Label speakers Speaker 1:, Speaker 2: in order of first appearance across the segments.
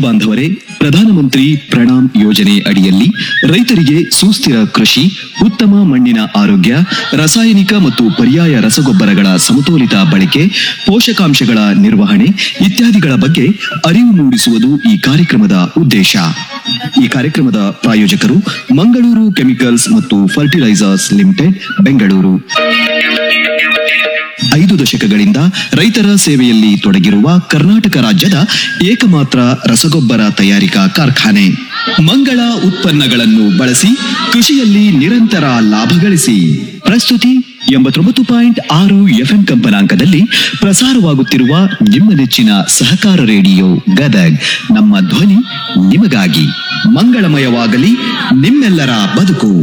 Speaker 1: ಬಾಂಧವರೇ ಪ್ರಧಾನಮಂತ್ರಿ ಪ್ರಣಾಮ್ ಯೋಜನೆ ಅಡಿಯಲ್ಲಿ ರೈತರಿಗೆ ಸುಸ್ಥಿರ ಕೃಷಿ ಉತ್ತಮ ಮಣ್ಣಿನ ಆರೋಗ್ಯ ರಾಸಾಯನಿಕ ಮತ್ತು ಪರ್ಯಾಯ ರಸಗೊಬ್ಬರಗಳ ಸಮತೋಲಿತ ಬಳಕೆ ಪೋಷಕಾಂಶಗಳ ನಿರ್ವಹಣೆ ಇತ್ಯಾದಿಗಳ ಬಗ್ಗೆ ಅರಿವು ಮೂಡಿಸುವುದು ಈ ಕಾರ್ಯಕ್ರಮದ ಉದ್ದೇಶ ಈ ಕಾರ್ಯಕ್ರಮದ ಪ್ರಾಯೋಜಕರು ಮಂಗಳೂರು ಕೆಮಿಕಲ್ಸ್ ಮತ್ತು ಫರ್ಟಿಲೈಸರ್ಸ್ ಲಿಮಿಟೆಡ್ ಬೆಂಗಳೂರು ಐದು ದಶಕಗಳಿಂದ ರೈತರ ಸೇವೆಯಲ್ಲಿ ತೊಡಗಿರುವ ಕರ್ನಾಟಕ ರಾಜ್ಯದ ಏಕಮಾತ್ರ ರಸಗೊಬ್ಬರ ತಯಾರಿಕಾ ಕಾರ್ಖಾನೆ ಮಂಗಳ ಉತ್ಪನ್ನಗಳನ್ನು ಬಳಸಿ ಕೃಷಿಯಲ್ಲಿ ನಿರಂತರ ಲಾಭ ಗಳಿಸಿ ಪ್ರಸ್ತುತಿ ಎಂಬತ್ತೊಂಬತ್ತು ಪಾಯಿಂಟ್ ಆರು ಎಫ್ಎಂ ಕಂಪನಾಂಕದಲ್ಲಿ ಪ್ರಸಾರವಾಗುತ್ತಿರುವ ನಿಮ್ಮ ನೆಚ್ಚಿನ ಸಹಕಾರ ರೇಡಿಯೋ ಗದಗ್ ನಮ್ಮ ಧ್ವನಿ ನಿಮಗಾಗಿ ಮಂಗಳಮಯವಾಗಲಿ ನಿಮ್ಮೆಲ್ಲರ ಬದುಕು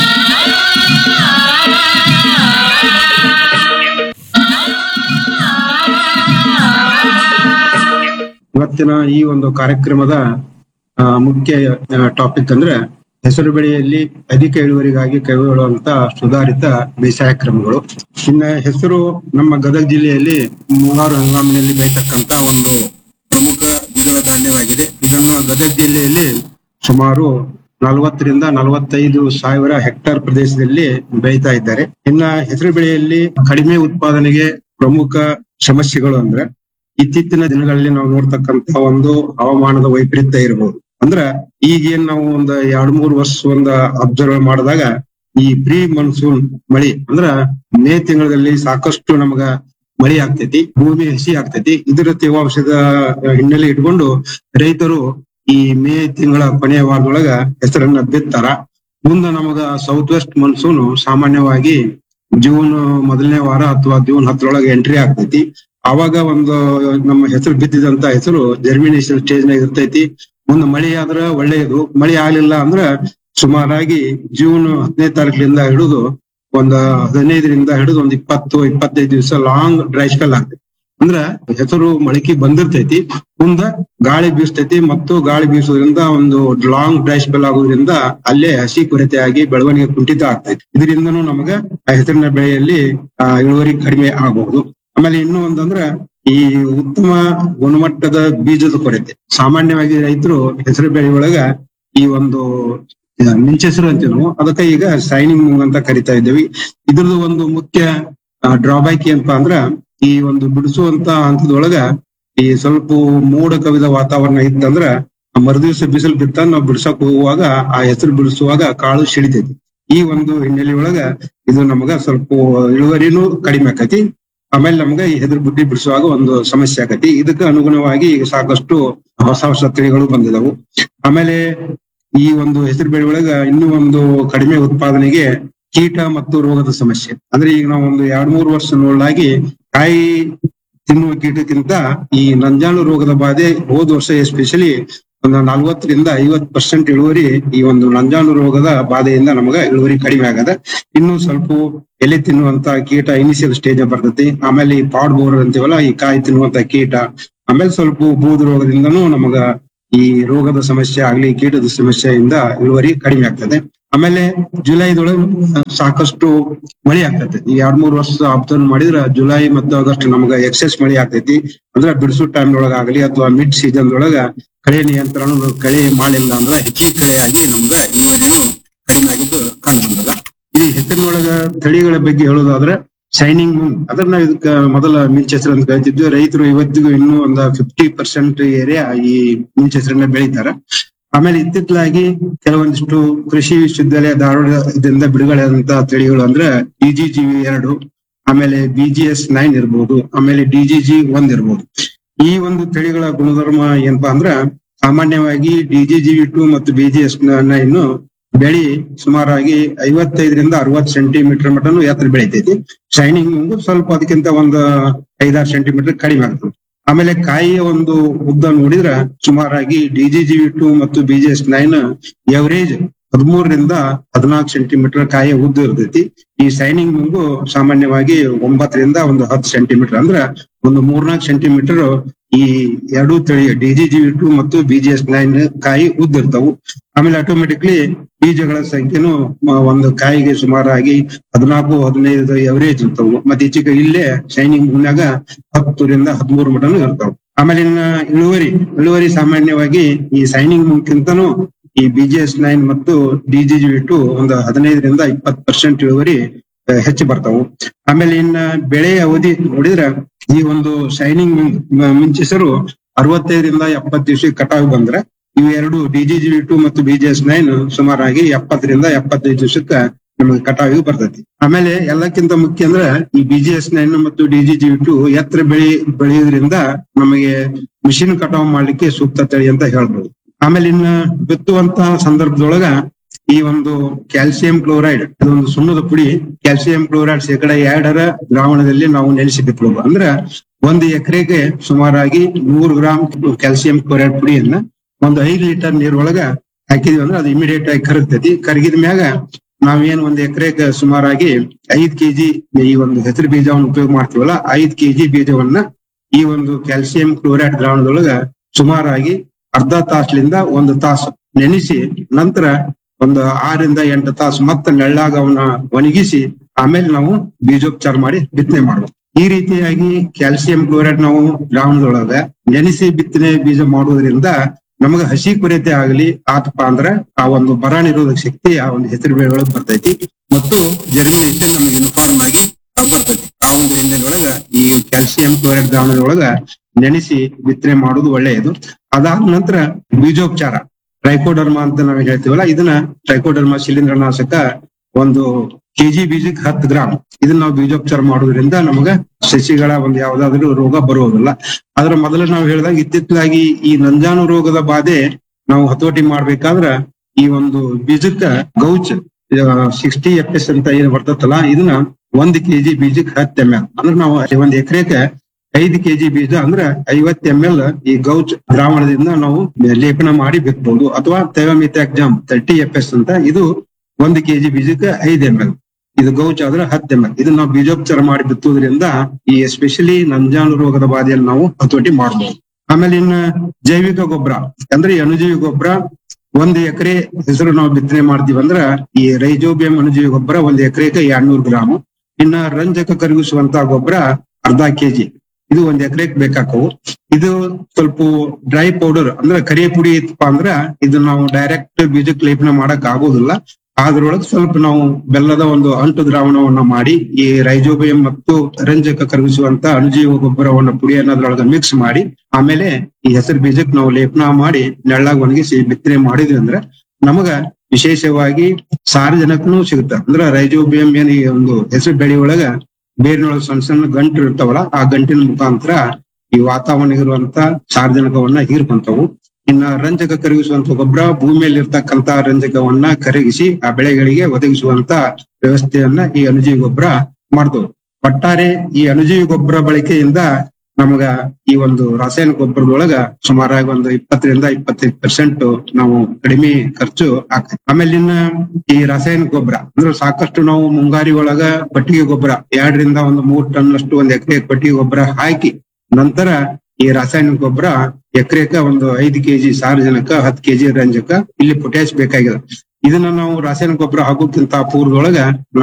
Speaker 2: ಇವತ್ತಿನ ಈ ಒಂದು ಕಾರ್ಯಕ್ರಮದ ಆ, ಮುಖ್ಯ ಟಾಪಿಕ್ ಅಂದ್ರೆ ಹೆಸರು ಬೆಳೆಯಲ್ಲಿ ಅಧಿಕ ಇಳುವರಿಗಾಗಿ ಕೈಗೊಳ್ಳುವಂತ ಸುಧಾರಿತ ಬೇಸಾಯ ಕ್ರಮಗಳು ಇನ್ನ ಹೆಸರು ನಮ್ಮ ಗದಗ ಜಿಲ್ಲೆಯಲ್ಲಿ ಮುಂಗಾರು ಹಂಗಾಮಿನಲ್ಲಿ ಬೆಳೀತಕ್ಕಂತ ಒಂದು ಪ್ರಮುಖ ದ್ವಿದಳ ಧಾನ್ಯವಾಗಿದೆ ಇದನ್ನು ಗದಗ ಜಿಲ್ಲೆಯಲ್ಲಿ ಸುಮಾರು ನಲವತ್ತರಿಂದ ನಲವತ್ತೈದು ಸಾವಿರ ಹೆಕ್ಟೇರ್ ಪ್ರದೇಶದಲ್ಲಿ ಬೆಳೀತಾ ಇದ್ದಾರೆ ಇನ್ನ ಹೆಸರು ಬೆಳೆಯಲ್ಲಿ ಕಡಿಮೆ ಉತ್ಪಾದನೆಗೆ ಪ್ರಮುಖ ಸಮಸ್ಯೆಗಳು ಅಂದ್ರೆ ಇತ್ತೀಚಿನ ದಿನಗಳಲ್ಲಿ ನಾವು ನೋಡ್ತಕ್ಕಂತ ಒಂದು ಹವಾಮಾನದ ವೈಪರೀತ್ಯ ಇರಬಹುದು ಅಂದ್ರ ಈಗೇನ್ ನಾವು ಒಂದ್ ಎರಡ್ ಮೂರ್ ವರ್ಷ ಒಂದ್ ಅಬ್ಸರ್ವ್ ಮಾಡಿದಾಗ ಈ ಪ್ರೀ ಮನ್ಸೂನ್ ಮಳಿ ಅಂದ್ರ ಮೇ ತಿಂಗಳಲ್ಲಿ ಸಾಕಷ್ಟು ನಮಗ ಮಳಿ ಆಗ್ತೈತಿ ಭೂಮಿ ಹಸಿ ಆಗ್ತೈತಿ ಇದರ ತೇವಾಂಶದ ಹಿನ್ನೆಲೆ ಇಟ್ಕೊಂಡು ರೈತರು ಈ ಮೇ ತಿಂಗಳ ಕೊನೆಯ ವಾರದೊಳಗ ಹೆಸರನ್ನ ಬಿತ್ತಾರ ಮುಂದ ನಮಗ ಸೌತ್ ವೆಸ್ಟ್ ಮನ್ಸೂನ್ ಸಾಮಾನ್ಯವಾಗಿ ಜೂನ್ ಮೊದಲನೇ ವಾರ ಅಥವಾ ಜೂನ್ ಹತ್ತರೊಳಗೆ ಎಂಟ್ರಿ ಆಗ್ತೈತಿ ಅವಾಗ ಒಂದು ನಮ್ಮ ಹೆಸರು ಬಿದ್ದಿದಂತ ಹೆಸರು ಜರ್ಮಿನೇಷನ್ ಸ್ಟೇಜ್ ನಾಗ ಇರ್ತೈತಿ ಮುಂದೆ ಮಳಿ ಆದ್ರ ಒಳ್ಳೆಯದು ಮಳಿ ಆಗ್ಲಿಲ್ಲ ಅಂದ್ರ ಸುಮಾರಾಗಿ ಜೂನ್ ಹದಿನೈದು ತಾರೀಕಿನಿಂದ ಹಿಡಿದು ಒಂದ್ ಹದಿನೈದರಿಂದ ಹಿಡಿದು ಒಂದ್ ಇಪ್ಪತ್ತು ಇಪ್ಪತ್ತೈದು ದಿವಸ ಲಾಂಗ್ ಡ್ರೈ ಸ್ಪೆಲ್ ಆಗ್ತೈತಿ ಅಂದ್ರ ಹೆಸರು ಮೊಳಕೆ ಬಂದಿರ್ತೈತಿ ಮುಂದ ಗಾಳಿ ಬೀಸ್ತೈತಿ ಮತ್ತು ಗಾಳಿ ಬೀಸೋದ್ರಿಂದ ಒಂದು ಲಾಂಗ್ ಡ್ರೈ ಸ್ಪೆಲ್ ಆಗೋದ್ರಿಂದ ಅಲ್ಲೇ ಹಸಿ ಕೊರತೆ ಆಗಿ ಬೆಳವಣಿಗೆ ಕುಂಠಿತ ಆಗ್ತೈತಿ ಇದರಿಂದನೂ ನಮಗ ಆ ಹೆಸರಿನ ಬೆಳೆಯಲ್ಲಿ ಆ ಇಳುವರಿ ಕಡಿಮೆ ಆಗಬಹುದು ಆಮೇಲೆ ಇನ್ನೂ ಒಂದಂದ್ರ ಈ ಉತ್ತಮ ಗುಣಮಟ್ಟದ ಬೀಜದ ಕೊರತೆ ಸಾಮಾನ್ಯವಾಗಿ ರೈತರು ಹೆಸರು ಬೆಳೆ ಒಳಗ ಈ ಒಂದು ಆ, ಮಿಂಚೆಸರು ಅಂತೀವಿ ನಾವು ಅದಕ್ಕೆ ಈಗ ಸೈನಿಂಗ್ ಮೂಂಗ್ ಅಂತ ಕರಿತಾ ಇದ್ದೇವೆ ಇದ್ರದ್ದು ಒಂದು ಮುಖ್ಯ ಡ್ರಾಬ್ಯಾಕ್ ಏನಪ್ಪಾ ಅಂದ್ರ ಈ ಒಂದು ಬಿಡಿಸುವಂತ ಹಂತದೊಳಗ ಈ ಸ್ವಲ್ಪ ಮೋಡ ಕವಿದ ವಾತಾವರಣ ಇತ್ತಂದ್ರ ಮರುದಿವಸ ಬಿಸಿಲು ಬಿತ್ತ ನಾವು ಬಿಡ್ಸಕ್ ಹೋಗುವಾಗ ಆ ಹೆಸರು ಬಿಡಿಸುವಾಗ ಕಾಳು ಸಿಡಿತೈತಿ ಈ ಒಂದು ಹಿನ್ನೆಲೆ ಒಳಗ ಇದು ನಮಗ ಸ್ವಲ್ಪ ಇಳುವರಿನೂ ಕಡಿಮೆ ಆಕತಿ ಆಮೇಲೆ ನಮ್ಗ ಈ ಹೆದ್ರ ಬುಡ್ಡಿ ಬಿಡಿಸುವಾಗ ಒಂದು ಸಮಸ್ಯೆ ಆಕತಿ ಇದಕ್ಕೆ ಅನುಗುಣವಾಗಿ ಈಗ ಸಾಕಷ್ಟು ಹೊಸ ಹೊಸ ತಳಿಗಳು ಬಂದಿದಾವು ಆಮೇಲೆ ಈ ಒಂದು ಹೆಸರು ಬೆಳೆ ಒಳಗ ಇನ್ನೂ ಒಂದು ಕಡಿಮೆ ಉತ್ಪಾದನೆಗೆ ಕೀಟ ಮತ್ತು ರೋಗದ ಸಮಸ್ಯೆ ಅಂದ್ರೆ ಈಗ ನಾವು ಒಂದು ಎರಡ್ ಮೂರು ವರ್ಷ ನೋಡಲಾಗಿ ಕಾಯಿ ತಿನ್ನುವ ಕೀಟಕ್ಕಿಂತ ಈ ನಂಜಾಣು ರೋಗದ ಬಾಧೆ ಹೋದ ವರ್ಷ ಎಸ್ಪೆಷಲಿ ಒಂದು ನಲ್ವತ್ತರಿಂದ ಐವತ್ ಪರ್ಸೆಂಟ್ ಇಳುವರಿ ಈ ಒಂದು ನಂಜಾಣು ರೋಗದ ಬಾಧೆಯಿಂದ ನಮಗ ಇಳುವರಿ ಕಡಿಮೆ ಆಗದ ಇನ್ನು ಸ್ವಲ್ಪ ಎಲೆ ತಿನ್ನುವಂತ ಕೀಟ ಇನಿಷಿಯಲ್ ಸ್ಟೇಜ್ ಬರ್ತೈತಿ ಆಮೇಲೆ ಈ ಪಾಡ್ ಬೋರ್ ಅಂತೀವಲ್ಲ ಈ ಕಾಯಿ ತಿನ್ನುವಂತ ಕೀಟ ಆಮೇಲೆ ಸ್ವಲ್ಪ ಬೂದು ರೋಗದಿಂದನೂ ನಮಗ ಈ ರೋಗದ ಸಮಸ್ಯೆ ಆಗ್ಲಿ ಕೀಟದ ಸಮಸ್ಯೆಯಿಂದ ಇಳುವರಿ ಕಡಿಮೆ ಆಗ್ತದೆ ಆಮೇಲೆ ಜುಲೈದೊಳಗೆ ಸಾಕಷ್ಟು ಮಳಿ ಆಗ್ತೈತಿ ಈ ಎರಡ್ ಮೂರ್ ವರ್ಷ ಅಬ್ಸರ್ವ್ ಮಾಡಿದ್ರ ಜುಲೈ ಮತ್ತು ಆಗಸ್ಟ್ ನಮಗ ಎಕ್ಸೆಸ್ ಮಳಿ ಆಗ್ತೈತಿ ಅಂದ್ರ ಬಿಡಿಸೋ ಟೈಮ್ ಒಳಗ ಆಗಲಿ ಅಥವಾ ಮಿಡ್ ಸೀಸನ್ ಒಳಗ ಕಳೆ ನಿಯಂತ್ರಣ ಕಳೆ ಮಾಡಿಲ್ಲ ಅಂದ್ರ ಹೆಚ್ಚಿಗೆ ಕಳೆ ಆಗಿ ನಮ್ಗ ಇಳುವರಿನೂ ಕಡಿಮೆ ಆಗಿದ್ದು ಕಂಡು ಬಂದದ ಈ ಹೆಸರಿನೊಳಗ ತಳಿಗಳ ಬಗ್ಗೆ ಹೇಳೋದಾದ್ರೆ ಶೈನಿಂಗ್ ಮೂನ್ ಅದನ್ನ ನಾವು ಇದಕ್ಕ ಮೊದಲ ಮಿಂಚೆಸರು ಅಂತ ಕರಿತಿದ್ವಿ ರೈತರು ಇವತ್ತಿಗೂ ಇನ್ನೂ ಒಂದ್ ಫಿಫ್ಟಿ ಪರ್ಸೆಂಟ್ ಏರಿಯಾ ಈ ಮಿಂಚೆಸರನ್ನ ಬೆಳಿತಾರ ಆಮೇಲೆ ಇತ್ತಿತ್ತಲಾಗಿ ಕೆಲವೊಂದಿಷ್ಟು ಕೃಷಿ ವಿಶ್ವವಿದ್ಯಾಲಯ ಧಾರವಾಡದಿಂದ ಬಿಡುಗಡೆ ಆದಂತ ತಳಿಗಳು ಅಂದ್ರೆ ಡಿಜಿಜಿವಿ ಎರಡು ಆಮೇಲೆ ಬಿಜಿಎಸ್ ನೈನ್ ಇರ್ಬೋದು ಆಮೇಲೆ ಡಿಜಿಜಿ ಒಂದ್ ಇರ್ಬೋದು ಈ ಒಂದು ತಳಿಗಳ ಗುಣಧರ್ಮ ಏನಪ್ಪಾ ಅಂದ್ರ ಸಾಮಾನ್ಯವಾಗಿ ಡಿಜಿಜಿವಿ ಟು ಮತ್ತು ಬಿಜಿಎಸ್ ನೈನ್ ಬೆಳಿ ಸುಮಾರಾಗಿ ಐವತ್ತೈದರಿಂದ ಅರವತ್ ಸೆಂಟಿಮೀಟರ್ ಮಟನು ಎತ್ತರ ಬೆಳಿತೈತಿ ಶೈನಿಂಗ್ ಸ್ವಲ್ಪ ಅದಕ್ಕಿಂತ ಒಂದು ಐದಾರು ಸೆಂಟಿಮೀಟರ್ ಕಡಿಮೆ ಆಗ್ತದೆ ಆಮೇಲೆ ಕಾಯಿಯ ಒಂದು ಉದ್ದ ನೋಡಿದ್ರ ಸುಮಾರಾಗಿ ಡಿಜಿಜಿವಿ ಟು ಮತ್ತು ಬಿಜಿಎಸ್ ನೈನ್ ಎವರೇಜ್ ಹದಿಮೂರರಿಂದ ಹದಿನಾಲ್ಕು ಸೆಂಟಿಮೀಟರ್ ಕಾಯಿಯ ಉದ್ದ ಇರ್ತೈತಿ ಈ ಶೈನಿಂಗ್ ಮುಂಗು ಸಾಮಾನ್ಯವಾಗಿ ಒಂಬತ್ತರಿಂದ ಒಂದು ಹತ್ತು ಸೆಂಟಿಮೀಟರ್ ಅಂದ್ರ ಒಂದು ಮೂರ್ನಾಲ್ಕು ಸೆಂಟಿಮೀಟರ್ ಈ ಎರಡೂ ತಳಿ ಡಿಜಿಜಿವಿ ಟು ಮತ್ತು ಬಿಜಿಎಸ್ ನೈನ್ ಕಾಯಿ ಉದ್ದ ಇರ್ತಾವು ಆಮೇಲೆ ಆಟೋಮೆಟಿಕ್ಲಿ ಬೀಜಗಳ ಸಂಖ್ಯೆನು ಮ- ಒಂದು ಕಾಯಿಗೆ ಸುಮಾರಾಗಿ ಹದಿನಾಲ್ಕು ಹದಿನೈದು ಎವರೇಜ್ ಇರ್ತಾವು ಮತ್ತೆ ಈಚೆಗೆ ಇಲ್ಲೇ ಶೈನಿಂಗ್ ಮೂನ್ಯಾಗ ಹತ್ತರಿಂದ ಹದಿಮೂರು ಮಟನು ಇರ್ತಾವ ಆಮೇಲೆ ಇನ್ನ ಇಳುವರಿ ಇಳುವರಿ ಸಾಮಾನ್ಯವಾಗಿ ಈ ಸೈನಿಂಗ್ ಮುಖಕ್ಕಿಂತನೂ ಈ ಬಿಜಿಎಸ್ ನೈನ್ ಮತ್ತು ಡಿಜಿಜಿ ಟು ಒಂದು ಹದಿನೈದರಿಂದ ಇಪ್ಪತ್ತು ಪರ್ಸೆಂಟ್ ಇಳುವರಿ ಆ, ಹೆಚ್ಚು ಬರ್ತಾವು ಆಮೇಲೆ ಇನ್ನ ಬೆಳೆ ಅವಧಿ ನೋಡಿದ್ರ ಈ ಒಂದು ಶೈನಿಂಗ್ ಮಿಂಚಿಸರು ಅರವತ್ತೈದರಿಂದ ಎಪ್ಪತ್ತು ದಿವಸ ಕಟಾವು ಬಂದ್ರೆ ಇವು ಎರಡು ಡಿಜಿಜಿ ಟು ಮತ್ತು ಬಿಜಿಎಸ್ ನೈನ್ ಸುಮಾರಾಗಿ ಎಪ್ಪತ್ತರಿಂದ ಎಪ್ಪತ್ತೈದು ದಿವಸಕ್ಕ ನಮಗೆ ಕಟಾವಿಗೆ ಬರ್ತೈತಿ ಆಮೇಲೆ ಎಲ್ಲಕ್ಕಿಂತ ಮುಖ್ಯ ಅಂದ್ರ ಈ ಬಿಜಿಎಸ್ ನೈನ್ ಮತ್ತು ಡಿಜಿಜಿ ಟು ಎತ್ತರ ಬೆಳಿ ಬೆಳೆಯೋದ್ರಿಂದ ನಮಗೆ ಮಿಷಿನ್ ಕಟಾವು ಮಾಡ್ಲಿಕ್ಕೆ ಸೂಕ್ತ ತಳಿ ಅಂತ ಹೇಳ್ಬೋದು ಆಮೇಲೆ ಇನ್ನ ಬಿತ್ತುವಂತ ಸಂದರ್ಭದೊಳಗ ಈ ಒಂದು ಕ್ಯಾಲ್ಸಿಯಂ ಕ್ಲೋರೈಡ್ ಇದೊಂದು ಸುಣ್ಣದ ಪುಡಿ ಕ್ಯಾಲ್ಸಿಯಂ ಕ್ಲೋರೈಡ್ ಶೇಕಡ ಎರಡರ ದ್ರಾವಣದಲ್ಲಿ ನಾವು ನೆನೆಸಿ ಬಿತ್ತಬಹುದು ಅಂದ್ರ ಒಂದು ಎಕರೆಗೆ ಸುಮಾರಾಗಿ ನೂರು ಗ್ರಾಂ ಕ್ಯಾಲ್ಸಿಯಂ ಕ್ಲೋರೈಡ್ ಪುಡಿಯನ್ನ ಒಂದು ಐದು ಲೀಟರ್ ನೀರೊಳಗ ಹಾಕಿದ್ವಿ ಅಂದ್ರೆ ಅದು ಇಮಿಡಿಯೇಟ್ ಆಗಿ ಕರಗ್ತೈತಿ ಕರಗಿದ ಮ್ಯಾಗ ನಾವೇನ್ ಒಂದ್ ಎಕರೆಗೆ ಸುಮಾರಾಗಿ ಐದ್ ಕೆಜಿ ಈ ಒಂದು ಹೆಸರು ಬೀಜವನ್ನು ಉಪಯೋಗ ಮಾಡ್ತೀವಲ್ಲ ಐದ್ ಕೆಜಿ ಬೀಜವನ್ನ ಈ ಒಂದು ಕ್ಯಾಲ್ಸಿಯಂ ಕ್ಲೋರೈಡ್ ದ್ರಾವಣದೊಳಗ ಸುಮಾರಾಗಿ ಅರ್ಧ ತಾಸ್ಲಿಂದ ಒಂದು ತಾಸು ನೆನೆಸಿ ನಂತರ ಒಂದು ಆರರಿಂದ ಎಂಟು ತಾಸು ಮತ್ತೆ ನೆಳ್ಳಾಗ ಅವನ್ನ ಒಣಗಿಸಿ ಆಮೇಲೆ ನಾವು ಬೀಜೋಪಚಾರ ಮಾಡಿ ಬಿತ್ತನೆ ಮಾಡ್ಬೇಕು ಈ ರೀತಿಯಾಗಿ ಕ್ಯಾಲ್ಸಿಯಂ ಕ್ಲೋರೈಡ್ ನಾವು ದ್ರಾವಣದೊಳಗ ನೆನೆಸಿ ಬಿತ್ತನೆ ಬೀಜ ಮಾಡುವುದರಿಂದ ನಮಗ ಹಸಿ ಕೊರತೆ ಆಗಲಿ ಆತಪ್ಪ ಅಂದ್ರ ಆ ಒಂದು ಬರ ನಿರೋಧಕ ಶಕ್ತಿ ಆ ಒಂದು ಹೆಸರು ಬೇಳೆ ಒಳಗ್ ಬರ್ತೈತಿ ಮತ್ತು ಜರ್ಮಿನೇಷನ್ ನಮಗೆ ಯೂನಿಫಾರ್ಮ್ ಆಗಿ ಬರ್ತೈತಿ ಆ ಒಂದು ಹಿನ್ನೆಲೆಯೊಳಗ ಈ ಕ್ಯಾಲ್ಸಿಯಂ ಕ್ಲೋರೈಡ್ ದ್ರಾವಣದೊಳಗ ನೆನೆಸಿ ಬಿತ್ತನೆ ಮಾಡುವುದು ಒಳ್ಳೆಯದು ಅದಾದ ನಂತರ ಬೀಜೋಪಚಾರ ಟ್ರೈಕೋಡರ್ಮಾ ಅಂತ ನಾವ್ ಹೇಳ್ತೀವಲ್ಲ ಇದನ್ನ ಟ್ರೈಕೋಡರ್ಮಾ ಶಿಲೀಂಧ್ರನಾಶಕ ಒಂದು ಕೆಜಿ ಬೀಜಕ್ಕೆ ಹತ್ತು ಗ್ರಾಮ್ ಇದನ್ನ ನಾವು ಬೀಜೋಪಚಾರ ಮಾಡೋದ್ರಿಂದ ನಮಗ ಸಸಿಗಳ ಒಂದು ಯಾವ್ದಾದ್ರು ರೋಗ ಬರುವುದಿಲ್ಲ ಅದ್ರ ಮೊದಲು ನಾವು ಹೇಳಿದಾಗ ಇತ್ತಿತ್ತಲಾಗಿ ಈ ನಂಜಾನು ರೋಗದ ಬಾಧೆ ನಾವು ಹತೋಟಿ ಮಾಡ್ಬೇಕಾದ್ರ ಈ ಒಂದು ಬೀಜಕ್ಕ ಗೌಚ್ ಸಿಕ್ಸ್ಟಿ ಎಫ್ ಎಸ್ ಅಂತ ಏನ್ ಬರ್ತದಲ್ಲ ಇದನ್ನ ಒಂದ್ ಕೆಜಿ ಬೀಜಕ್ಕೆ ಹತ್ತು ಎಂ ಎಲ್ ಅಂದ್ರೆ ನಾವು ಒಂದ್ ಎಕರೆಗೆ ಐದು ಕೆಜಿ ಬೀಜ ಅಂದ್ರೆ ಐವತ್ ಎಂ ಎಲ್ ಈ ಗೌಚ್ ದ್ರಾವಣದಿಂದ ನಾವು ಲೇಪನ ಮಾಡಿ ಬಿತ್ತಬಹುದು ಅಥವಾ ತೆವಮಿಥ್ಯಾಕ್ಜಾಮ್ ತರ್ಟಿ ಎಫ್ ಎಸ್ ಅಂತ ಇದು ಒಂದು ಕೆಜಿ ಬೀಜಕ್ಕೆ ಐದ್ ಎಂ ಎಲ್ ಇದು ಗೌಚ್ ಆದ್ರೆ ಹತ್ತು ಎಂ ಎಲ್ ಇದನ್ನ ನಾವು ಬೀಜೋಪಚಾರ ಮಾಡಿ ಬಿತ್ತುವುದರಿಂದ ಈ ಎಸ್ಪೆಷಲಿ ನಂಜಾನು ರೋಗದ ಬಾಧೆಯಲ್ಲಿ ನಾವು ಹತೋಟಿ ಮಾಡಬಹುದು ಆಮೇಲೆ ಇನ್ನ ಜೈವಿಕ ಗೊಬ್ಬರ ಅಂದ್ರೆ ಈ ಅಣುಜೀವಿ ಗೊಬ್ಬರ ಒಂದ್ ಎಕರೆ ಹೆಸರು ನಾವು ಬಿತ್ತನೆ ಮಾಡ್ತೀವಿ ಅಂದ್ರ ಈ ರೈಜೋಬಿಯಂ ಅಣುಜೀವಿ ಗೊಬ್ಬರ ಒಂದ್ ಎಕರೆಗೆ ಎರಡ್ನೂರು ಗ್ರಾಮ್ ಇನ್ನ ರಂಜಕ ಕರಗಿಸುವಂತ ಗೊಬ್ಬರ ಅರ್ಧ ಕೆಜಿ ಇದು ಒಂದ್ ಎಕರೆಗೆ ಬೇಕಾಕವು ಇದು ಸ್ವಲ್ಪ ಡ್ರೈ ಪೌಡರ್ ಅಂದ್ರೆ ಕರಿ ಪುಡಿ ಇತ್ತಪ್ಪ ಅಂದ್ರ ಇದು ನಾವು ಡೈರೆಕ್ಟ್ ಬೀಜಕ್ಕೆ ಲೇಪನ ಮಾಡಕ್ ಆಗೋದಿಲ್ಲ ಅದ್ರೊಳಗೆ ಸ್ವಲ್ಪ ನಾವು ಬೆಲ್ಲದ ಒಂದು ಅಂಟು ದ್ರಾವಣವನ್ನ ಮಾಡಿ ಈ ರೈಜೋಬಿಯಂ ಮತ್ತು ರಂಜಕ ಕರಗಿಸುವಂತ ಅಣುಜೀವ ಗೊಬ್ಬರವನ್ನ ಪುಡಿಯನ್ನ ಅದ್ರೊಳಗೆ ಮಿಕ್ಸ್ ಮಾಡಿ ಆಮೇಲೆ ಈ ಹೆಸರು ಬೀಜಕ್ಕೆ ನಾವು ಲೇಪನ ಮಾಡಿ ನೆಳ್ಳಾಗ ಒಣಗಿಸಿ ಬಿತ್ತನೆ ಮಾಡಿದ್ವಿ ಅಂದ್ರೆ ನಮಗ ವಿಶೇಷವಾಗಿ ಸಾರಜನಕನೂ ಸಿಗುತ್ತೆ ಅಂದ್ರೆ ರೈಜೋಬಿಯಂ ಏನ್ ಈ ಒಂದು ಹೆಸರು ಬೆಳೆ ಒಳಗ ಬೇರಿನೊಳಗೆ ಸಣ್ಣ ಸಣ್ಣ ಗಂಟು ಇರ್ತಾವಲ್ಲ ಆ ಗಂಟಿನ ಮುಖಾಂತರ ಈ ವಾತಾವರಣ ಇರುವಂತ ಸಾರಜನಕವನ್ನ ಹೀರ್ಕೊಂತವು ಇನ್ನ ರಂಜಕ ಕರಗಿಸುವಂತ ಗೊಬ್ಬರ ಭೂಮಿಯಲ್ಲಿ ಇರ್ತಕ್ಕಂತ ರಂಜಕವನ್ನ ಕರಗಿಸಿ ಆ ಬೆಳೆಗಳಿಗೆ ಒದಗಿಸುವಂತ ವ್ಯವಸ್ಥೆಯನ್ನ ಈ ಅಣುಜೀವಿ ಗೊಬ್ಬರ ಮಾಡ್ತವು ಒಟ್ಟಾರೆ ಈ ಅಣುಜೀವಿ ಗೊಬ್ಬರ ಬಳಕೆಯಿಂದ ನಮಗ ಈ ಒಂದು ರಾಸಾಯನಿಕ ಗೊಬ್ಬರದೊಳಗ ಸುಮಾರಾಗಿ ಒಂದು ಇಪ್ಪತ್ತರಿಂದ ಇಪ್ಪತ್ತೈದು ಪರ್ಸೆಂಟ್ ನಾವು ಕಡಿಮೆ ಖರ್ಚು ಆಗ್ತದೆ ಆಮೇಲೆ ಇನ್ನ ಈ ರಾಸಾಯನಿಕ ಗೊಬ್ಬರ ಅಂದ್ರೆ ಸಾಕಷ್ಟು ನಾವು ಮುಂಗಾರಿ ಒಳಗ ಪಟ್ಟಿಗೆ ಗೊಬ್ಬರ ಎರಡರಿಂದ ಒಂದು ಮೂರ್ ಟನ್ ಅಷ್ಟು ಒಂದ್ ಎಕರೆ ಪಟ್ಟಿಗೆ ಗೊಬ್ಬರ ಹಾಕಿ ನಂತರ ಈ ರಾಸಾಯನಿಕ ಗೊಬ್ಬರ ಎಕರೆಕ ಒಂದು ಐದು ಕೆಜಿ ಸಾರಜನಕ ಹತ್ತು ಕೆಜಿ ರಂಜಕ ಇಲ್ಲಿ ಪೊಟ್ಯಾಶ್ ಬೇಕಾಗಿದೆ ಇದನ್ನ ನಾವು ರಾಸಾಯನಿಕ ಗೊಬ್ಬರ ಹಾಕೋಕ್ಕಿಂತ ಪೂರ್ವದೊಳಗ